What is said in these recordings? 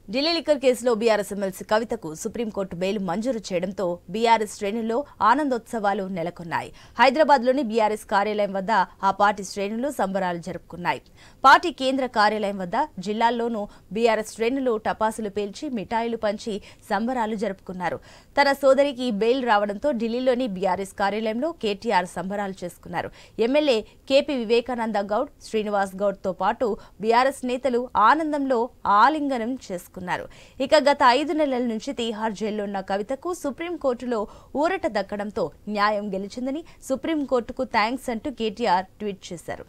Delhi liquor కేసులో BRS MLC కవితకు supreme court bail మంజూరు చేయడంతో బీఆర్ఎస్ శ్రేణుల్లో ఆనందోత్సవాలు నెలకొన్నాయి హైదరాబాద్లోని బీఆర్ఎస్ కార్యాలయం వద్ద ఆ పార్టీ శ్రేణులు సంబరాలు జరుపుకున్నాయి పార్టీ కేంద్ర కార్యాలయం వద్ద జిల్లాల్లోనూ బీఆర్ఎస్ శ్రేణులు టపాసులు పేల్చి మిఠాయిలు పంచి సంబరాలు జరుపుకున్నారు తన సోదరికి బెయిల్ రావడంతో ఢిల్లీలోని బీఆర్ఎస్ కార్యాలయంలో కేటీఆర్ సంబరాలు చేసుకున్నారు ఎమ్మెల్యే కేపీ వివేకానంద గౌడ్ శ్రీనివాస్ గౌడ్ తో పాటు బీఆర్ఎస్ నేతలు ఆనందంలో ఆలింగనం చేసుకున్నారు ఇక గత ఐదు నెలల నుంచి తీహార్ జైల్లో ఉన్న కవితకు సుప్రీంకోర్టులో ఊరట దక్కడంతో న్యాయం గెలిచిందని సుప్రీంకోర్టుకు థ్యాంక్స్ అంటూ కేటీఆర్ ట్వీట్ చేశారు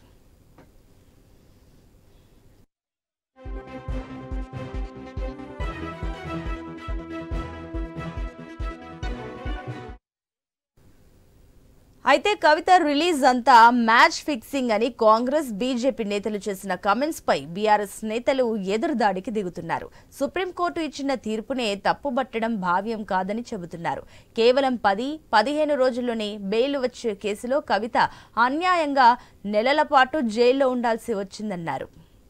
అయితే కవిత రిలీజ్ అంతా మ్యాచ్ ఫిక్సింగ్ అని కాంగ్రెస్ బీజేపీ నేతలు చేసిన కమెంట్స్ పై బీఆర్ఎస్ నేతలు ఎదురుదాడికి దిగుతున్నారు సుప్రీంకోర్టు ఇచ్చిన తీర్పునే తప్పుబట్టడం భావ్యం కాదని చెబుతున్నారు కేవలం పది పదిహేను రోజుల్లోనే బెయిల్ వచ్చే కేసులో కవిత అన్యాయంగా నెలల పాటు జైల్లో ఉండాల్సి వచ్చిందన్నారు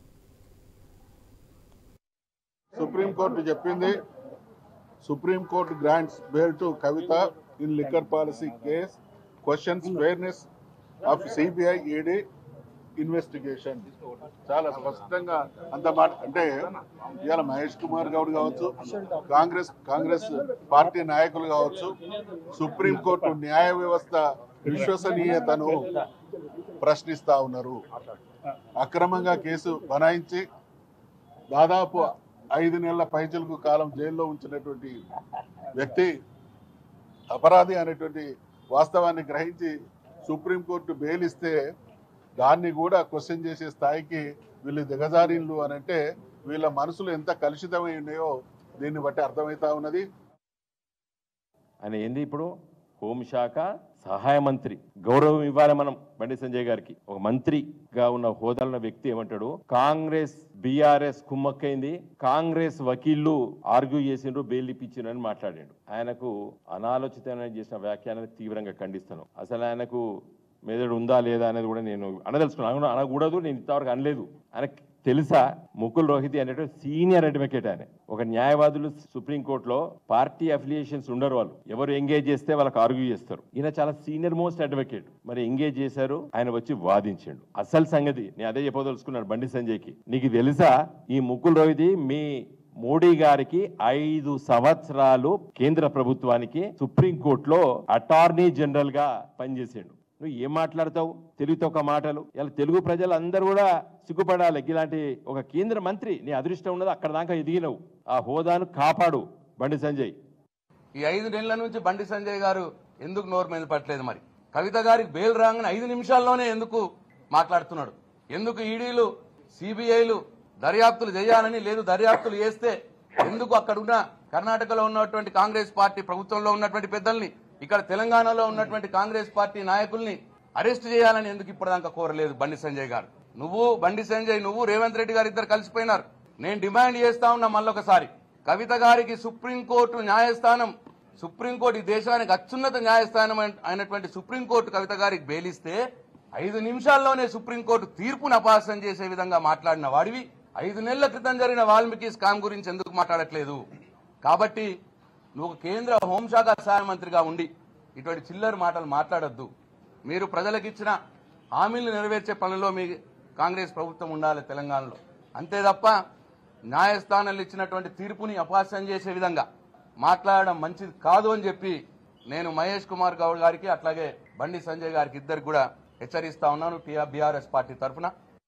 సుప్రీంకోర్టు చెప్పింది supreme court grants bail to Kavitha in liquor policy case questions fairness of CBI ED investigation చాలా స్పష్టంగా అంత మాట అంటే ఇవాళ మహేష్ కుమార్ గౌడ్ కావచ్చు కాంగ్రెస్ కాంగ్రెస్ పార్టీ నాయకులు కావచ్చు సుప్రీంకోర్టు న్యాయ వ్యవస్థ విశ్వసనీయతను ప్రశ్నిస్తా ఉన్నారు అక్రమంగా కేసు బనాయించి దాదాపు ఐదు నెలల పైచలకు కాలం జైల్లో ఉంచినటువంటి వ్యక్తి అపరాధి అనేటువంటి వాస్తవాన్ని గ్రహించి సుప్రీంకోర్టు బెయిల్ ఇస్తే దాన్ని కూడా క్వశ్చన్ చేసే స్థాయికి వీళ్ళు దిగజారిన్లు అని అంటే వీళ్ళ మనసులు ఎంత కలుషితమై ఉన్నాయో దీన్ని బట్టి అర్థమవుతా ఉన్నది ఆయన ఏంది ఇప్పుడు హోంశాఖ సహాయ మంత్రి గౌరవం ఇవ్వాలి మనం బండి సంజయ్ గారికి ఒక మంత్రిగా ఉన్న హోదాలో ఉన్న వ్యక్తి ఏమంటాడు కాంగ్రెస్ బీఆర్ఎస్ కుమ్మక్కైంది కాంగ్రెస్ వకీళ్లు ఆర్గ్యూ చేసిండ్రు బెయిల్ ఇప్పించిండ్రు అని మాట్లాడాడు ఆయనకు అనాలోచితమైన చేసిన వ్యాఖ్యానాన్ని తీవ్రంగా ఖండిస్తాను అసలు ఆయనకు మెదడు ఉందా లేదా అనేది కూడా నేను అనదలుచుకున్నాను అనకూడదు నేను ఇంతవరకు అనలేదు ఆయనకు తెలుసా ముకుల్ రోహితి అనేటువంటి సీనియర్ అడ్వకేట్ ఆయన ఒక న్యాయవాదులు సుప్రీంకోర్టులో పార్టీ అఫిలియేషన్స్ ఉండరు వాళ్ళు ఎవరు ఎంగేజ్ చేస్తే వాళ్ళకి ఆర్గ్యూ చేస్తారు ఈయన చాలా సీనియర్ మోస్ట్ అడ్వకేట్ మరి ఎంగేజ్ చేశారు ఆయన వచ్చి వాదించిండు అసలు సంగతి నేను అదే చెప్పదలుచుకున్నాను బండి సంజయ్కి నీకు తెలుసా ఈ ముకుల్ రోహితి మీ మోడీ గారికి ఐదు సంవత్సరాలు కేంద్ర ప్రభుత్వానికి సుప్రీంకోర్టులో అటార్నీ జనరల్ గా పనిచేసాడు నువ్వు ఏం మాట్లాడతావు తెలుగుతో ఒక మాటలు ఇలా తెలుగు ప్రజలు అందరూ కూడా సిగ్గుపడాలి ఇలాంటి ఒక కేంద్ర మంత్రి నీ అదృష్టం ఉన్నది అక్కడ దాకా ఎదిగినవు ఆ హోదాను కాపాడు బండి సంజయ్ ఈ ఐదు నెలల నుంచి బండి సంజయ్ గారు ఎందుకు నోరు మీద పట్టలేదు మరి కవిత గారికి బెయిల్ రాగానే ఐదు నిమిషాల్లోనే ఎందుకు మాట్లాడుతున్నాడు ఎందుకు ఈడీలు సిబిఐలు దర్యాప్తులు చేయాలని లేదు దర్యాప్తులు చేస్తే ఎందుకు అక్కడున్న కర్ణాటకలో ఉన్నటువంటి కాంగ్రెస్ పార్టీ ప్రభుత్వంలో ఉన్నటువంటి పెద్దల్ని ఇక్కడ తెలంగాణలో ఉన్నటువంటి కాంగ్రెస్ పార్టీ నాయకుల్ని అరెస్ట్ చేయాలని ఎందుకు ఇప్పటిదాకా కోరలేదు బండి సంజయ్ గారు నువ్వు బండి సంజయ్ నువ్వు రేవంత్ రెడ్డి గారు ఇద్దరు కలిసిపోయినారు నేను డిమాండ్ చేస్తా ఉన్నా మళ్ళొకసారి కవిత గారికి సుప్రీంకోర్టు న్యాయస్థానం సుప్రీంకోర్టు ఈ దేశానికి అత్యున్నత న్యాయస్థానం అయిన- అయినటువంటి సుప్రీంకోర్టు కవిత గారికి బెయిలిస్తే ఐదు నిమిషాల్లోనే సుప్రీంకోర్టు తీర్పును అపాసం చేసే విధంగా మాట్లాడిన వాడివి ఐదు నెలల క్రితం జరిగిన వాల్మీకి స్కామ్ గురించి ఎందుకు మాట్లాడట్లేదు కాబట్టి నువ్వు కేంద్ర హోంశాఖ సహాయ మంత్రిగా ఉండి ఇటువంటి చిల్లర మాటలు మాట్లాడొద్దు మీరు ప్రజలకు ఇచ్చిన హామీలు నెరవేర్చే పనిలో మీ కాంగ్రెస్ ప్రభుత్వం ఉండాలి తెలంగాణలో అంతే తప్ప న్యాయస్థానాలు ఇచ్చినటువంటి తీర్పుని అపాస్యం చేసే విధంగా మాట్లాడడం మంచిది కాదు అని చెప్పి నేను మహేష్ కుమార్ గౌడ్ గారికి అట్లాగే బండి సంజయ్ గారికి ఇద్దరికి కూడా హెచ్చరిస్తా ఉన్నాను టీఆర్ బీఆర్ఎస్ పార్టీ తరఫున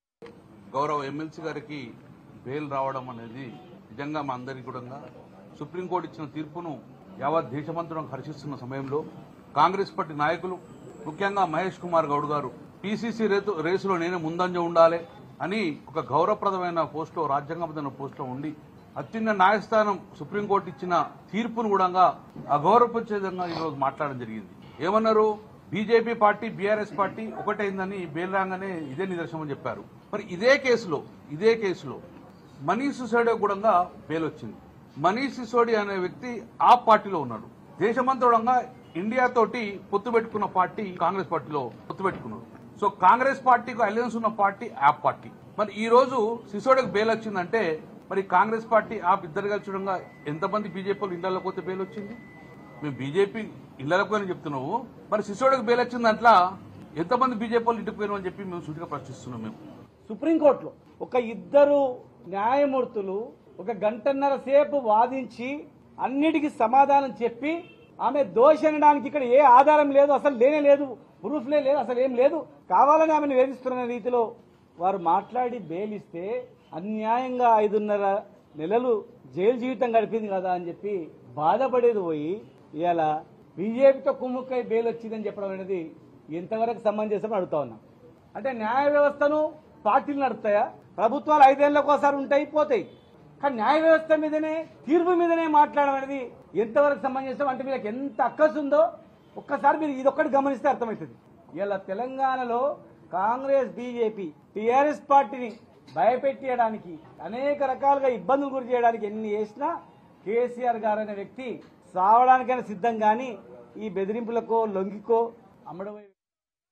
గౌరవ ఎమ్మెల్సీ గారికి బెయిల్ రావడం అనేది నిజంగా మా అందరికీ కూడా సుప్రీంకోర్టు ఇచ్చిన తీర్పును యావత్ దేశమంతరం హర్షిస్తున్న సమయంలో కాంగ్రెస్ పార్టీ నాయకులు ముఖ్యంగా మహేష్ కుమార్ గౌడ్ గారు పీసీసీ రేతు రేసులో నేనే ముందంజ ఉండాలి అని ఒక గౌరవప్రదమైన పోస్టులో రాజ్యాంగబద్ధమైన పోస్టులో ఉండి అత్యున్న న్యాయస్థానం సుప్రీంకోర్టు ఇచ్చిన తీర్పును కూడా అగౌరవపరిచే విధంగా ఈరోజు మాట్లాడడం జరిగింది ఏమన్నారు బీజేపీ పార్టీ బీఆర్ఎస్ పార్టీ ఒకటైందని బెయిల్ రాగానే ఇదే నిదర్శనం అని చెప్పారు మరి ఇదే కేసులో ఇదే కేసులో మనీష్ సిసోడియా కూడా బెయిల్ వచ్చింది మనీష్ సిసోడి అనే వ్యక్తి ఆ పార్టీలో ఉన్నాడు దేశమంతరంగా ఇండియా తోటి పొత్తు పెట్టుకున్న పార్టీ కాంగ్రెస్ పార్టీలో పొత్తు పెట్టుకున్నారు సో కాంగ్రెస్ పార్టీకి అలయన్స్ ఉన్న పార్టీ యాప్ పార్టీ మరి ఈ రోజు సిసోడికి బెయిల్ వచ్చిందంటే మరి కాంగ్రెస్ పార్టీ ఆ ఇద్దరు కలిసి చూడంగా ఎంతమంది బీజేపీ వాళ్ళు ఇళ్లలో పోతే బెయిల్ వచ్చింది మేము బీజేపీ ఇళ్లకు పోయిన చెప్తున్నావు మరి శిశువుడికి బెయిల్ వచ్చింది దాంట్లో ఎంతమంది బీజేపీ వాళ్ళు ఇంటికి పోయిన అని చెప్పి మేము సూటిగా ప్రశ్నిస్తున్నాం మేము సుప్రీంకోర్టులో ఒక ఇద్దరు న్యాయమూర్తులు ఒక గంటన్నర సేపు వాదించి అన్నిటికీ సమాధానం చెప్పి ఆమె దోషి అనడానికి ఇక్కడ ఏ ఆధారం లేదు అసలు లేనే లేదు ప్రూఫ్లే లేదు అసలు ఏం లేదు కావాలని ఆమెను వేధిస్తున్న రీతిలో వారు మాట్లాడి బెయిల్ ఇస్తే అన్యాయంగా ఐదున్నర నెలలు జైలు జీవితం గడిపింది కదా అని చెప్పి బాధపడేది పోయి ఇవాళ బీజేపీతో కుమ్ముక్కై బెయిల్ వచ్చిందని చెప్పడం అనేది ఎంతవరకు సమంజసం అడుగుతా ఉన్నాం అంటే న్యాయ వ్యవస్థను పార్టీలు నడుపుతాయా ప్రభుత్వాలు ఐదేళ్లకు ఒకసారి ఉంటాయి పోతాయి కానీ న్యాయ వ్యవస్థ మీదనే తీర్పు మీదనే మాట్లాడడం అనేది ఎంతవరకు సమంజసం అంటే వీళ్ళకి ఎంత అక్కసు ఉందో ఒక్కసారి మీరు ఇదొక్కటి గమనిస్తే అర్థమవుతుంది ఇలా తెలంగాణలో కాంగ్రెస్ బీజేపీ టీఆర్ఎస్ పార్టీని భయపెట్టేయడానికి అనేక రకాలుగా ఇబ్బందులు గురి చేయడానికి ఎన్ని చేసినా కేసీఆర్ గారు అనే వ్యక్తి సావడానికైనా సిద్ధం కానీ ఈ బెదిరింపులకో లొంగికో అమ్మడం